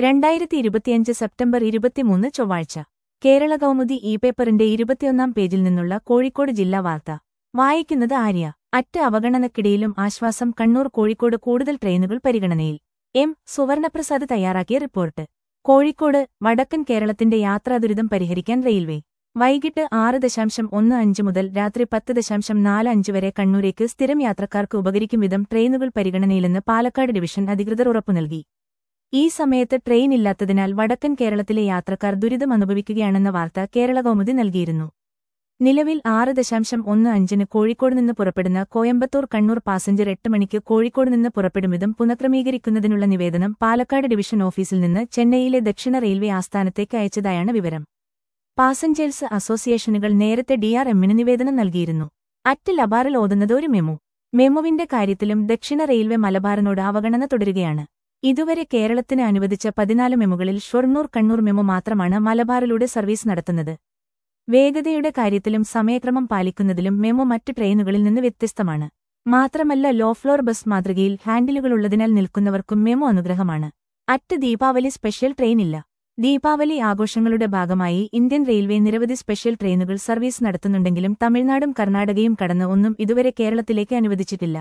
രണ്ടായിരത്തി ഇരുപത്തിയഞ്ച് സെപ്റ്റംബർ ഇരുപത്തിമൂന്ന് ചൊവ്വാഴ്ച കേരള കൗമുദി ഇ പേപ്പറിന്റെ ഇരുപത്തിയൊന്നാം പേജിൽ നിന്നുള്ള കോഴിക്കോട് ജില്ലാ വാർത്ത വായിക്കുന്നത് ആര്യ അറ്റ അവഗണനക്കിടയിലും ആശ്വാസം കണ്ണൂർ കോഴിക്കോട് കൂടുതൽ ട്രെയിനുകൾ പരിഗണനയിൽ എം സുവർണപ്രസാദ് തയ്യാറാക്കിയ റിപ്പോർട്ട് കോഴിക്കോട് വടക്കൻ കേരളത്തിന്റെ യാത്രാദുരിതം പരിഹരിക്കാൻ റെയിൽവേ വൈകിട്ട് ആറ് ദശാംശം ഒന്ന് അഞ്ച് മുതൽ രാത്രി പത്ത് ദശാംശം നാല് അഞ്ച് വരെ കണ്ണൂരേക്ക് സ്ഥിരം യാത്രക്കാർക്ക് ഉപകരിക്കും വിധം ട്രെയിനുകൾ പരിഗണനയിലെന്ന് പാലക്കാട് ഡിവിഷൻ അധികൃതർ ഉറപ്പു നൽകി ഈ സമയത്ത് ട്രെയിൻ ഇല്ലാത്തതിനാൽ വടക്കൻ കേരളത്തിലെ യാത്രക്കാർ ദുരിതം അനുഭവിക്കുകയാണെന്ന വാർത്ത കേരള കൗമുദി നൽകിയിരുന്നു നിലവിൽ ആറ് ദശാംശം ഒന്ന് അഞ്ചിന് കോഴിക്കോട് നിന്ന് പുറപ്പെടുന്ന കോയമ്പത്തൂർ കണ്ണൂർ പാസഞ്ചർ എട്ട് മണിക്ക് കോഴിക്കോട് നിന്ന് പുറപ്പെടും വിധം പുനഃക്രമീകരിക്കുന്നതിനുള്ള നിവേദനം പാലക്കാട് ഡിവിഷൻ ഓഫീസിൽ നിന്ന് ചെന്നൈയിലെ ദക്ഷിണ റെയിൽവേ ആസ്ഥാനത്തേക്ക് അയച്ചതായാണ് വിവരം പാസഞ്ചേഴ്സ് അസോസിയേഷനുകൾ നേരത്തെ ഡിആർഎമ്മിന് നിവേദനം നൽകിയിരുന്നു അറ്റ് ലബാറിൽ ഓതുന്നത് ഒരു മെമു മെമുവിന്റെ കാര്യത്തിലും ദക്ഷിണ റെയിൽവേ മലബാറിനോട് അവഗണന തുടരുകയാണ് ഇതുവരെ കേരളത്തിന് അനുവദിച്ച പതിനാല് മെമുകളിൽ ഷൊർണൂർ കണ്ണൂർ മെമു മാത്രമാണ് മലബാറിലൂടെ സർവീസ് നടത്തുന്നത് വേഗതയുടെ കാര്യത്തിലും സമയക്രമം പാലിക്കുന്നതിലും മെമു മറ്റ് ട്രെയിനുകളിൽ നിന്ന് വ്യത്യസ്തമാണ് മാത്രമല്ല ലോ ഫ്ലോർ ബസ് മാതൃകയിൽ ഹാൻഡിലുകളുള്ളതിനാൽ നിൽക്കുന്നവർക്കും മെമു അനുഗ്രഹമാണ് അറ്റ് ദീപാവലി സ്പെഷ്യൽ ട്രെയിനില്ല ദീപാവലി ആഘോഷങ്ങളുടെ ഭാഗമായി ഇന്ത്യൻ റെയിൽവേ നിരവധി സ്പെഷ്യൽ ട്രെയിനുകൾ സർവീസ് നടത്തുന്നുണ്ടെങ്കിലും തമിഴ്നാടും കർണാടകയും കടന്ന് ഒന്നും ഇതുവരെ കേരളത്തിലേക്ക് അനുവദിച്ചിട്ടില്ല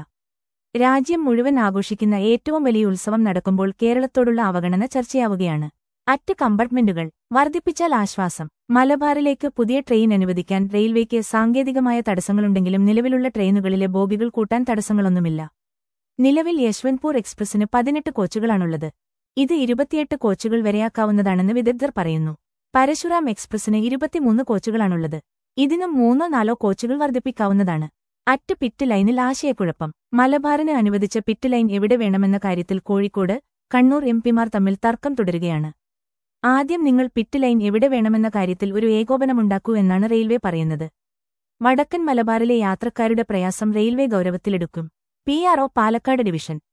രാജ്യം മുഴുവൻ ആഘോഷിക്കുന്ന ഏറ്റവും വലിയ ഉത്സവം നടക്കുമ്പോൾ കേരളത്തോടുള്ള അവഗണന ചർച്ചയാവുകയാണ് അറ്റ് കമ്പാർട്ട്മെന്റുകൾ വർദ്ധിപ്പിച്ചാൽ ആശ്വാസം മലബാറിലേക്ക് പുതിയ ട്രെയിൻ അനുവദിക്കാൻ റെയിൽവേക്ക് സാങ്കേതികമായ തടസ്സങ്ങളുണ്ടെങ്കിലും നിലവിലുള്ള ട്രെയിനുകളിലെ ബോഗികൾ കൂട്ടാൻ തടസ്സങ്ങളൊന്നുമില്ല നിലവിൽ യശ്വന്ത്പൂർ എക്സ്പ്രസിന് പതിനെട്ട് കോച്ചുകളാണുള്ളത് ഇത് ഇരുപത്തിയെട്ട് കോച്ചുകൾ വരെയാക്കാവുന്നതാണെന്ന് വിദഗ്ധർ പറയുന്നു പരശുറാം എക്സ്പ്രസിന് ഇരുപത്തിമൂന്ന് കോച്ചുകളാണുള്ളത് ഇതിനും മൂന്നോ നാലോ കോച്ചുകൾ വർദ്ധിപ്പിക്കാവുന്നതാണ് അറ്റ് പിറ്റ് ലൈനിൽ ആശയക്കുഴപ്പം മലബാറിന് അനുവദിച്ച പിറ്റ് ലൈൻ എവിടെ വേണമെന്ന കാര്യത്തിൽ കോഴിക്കോട് കണ്ണൂർ എംപിമാർ തമ്മിൽ തർക്കം തുടരുകയാണ് ആദ്യം നിങ്ങൾ പിറ്റ് ലൈൻ എവിടെ വേണമെന്ന കാര്യത്തിൽ ഒരു ഏകോപനമുണ്ടാക്കൂ എന്നാണ് റെയിൽവേ പറയുന്നത് വടക്കൻ മലബാറിലെ യാത്രക്കാരുടെ പ്രയാസം റെയിൽവേ ഗൗരവത്തിലെടുക്കും പി ആർഒ പാലക്കാട് ഡിവിഷൻ